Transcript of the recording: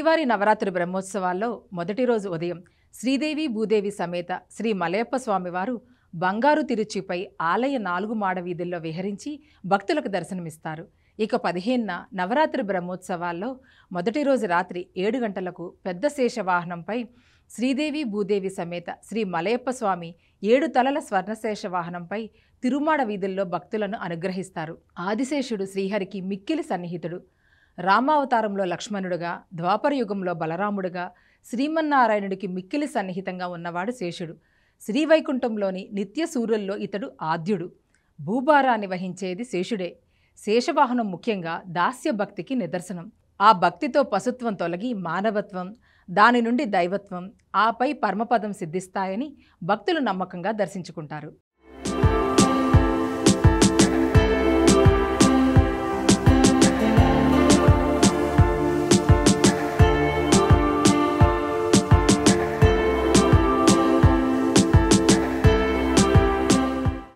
శ్రీవారి నవరాత్రి బ్రహ్మోత్సవాల్లో మొదటి రోజు ఉదయం శ్రీదేవి భూదేవి సమేత శ్రీ మలయప్ప స్వామివారు బంగారు తిరుచిపై ఆలయ నాలుగు మాడ వీధుల్లో విహరించి భక్తులకు దర్శనమిస్తారు ఇక పదిహేనున నవరాత్రి బ్రహ్మోత్సవాల్లో మొదటి రోజు రాత్రి ఏడు గంటలకు పెద్ద శేషవాహనంపై శ్రీదేవి భూదేవి సమేత శ్రీ మలయప్ప స్వామి ఏడు తలల స్వర్ణశేష వాహనంపై తిరుమాడ వీధుల్లో భక్తులను అనుగ్రహిస్తారు ఆదిశేషుడు శ్రీహరికి మిక్కిలి సన్నిహితుడు రామావతారంలో లక్ష్మణుడుగా ద్వాపరయుగంలో బలరాముడుగా శ్రీమన్నారాయణుడికి మిక్కిలి సన్నిహితంగా ఉన్నవాడు శేషుడు శ్రీవైకుంఠంలోని నిత్య సూర్యుల్లో ఇతడు ఆద్యుడు భూభారాన్ని వహించేది శేషుడే శేషవాహనం ముఖ్యంగా దాస్య భక్తికి నిదర్శనం ఆ భక్తితో పశుత్వం తొలగి మానవత్వం దాని నుండి దైవత్వం ఆపై పరమపదం సిద్ధిస్తాయని భక్తులు నమ్మకంగా దర్శించుకుంటారు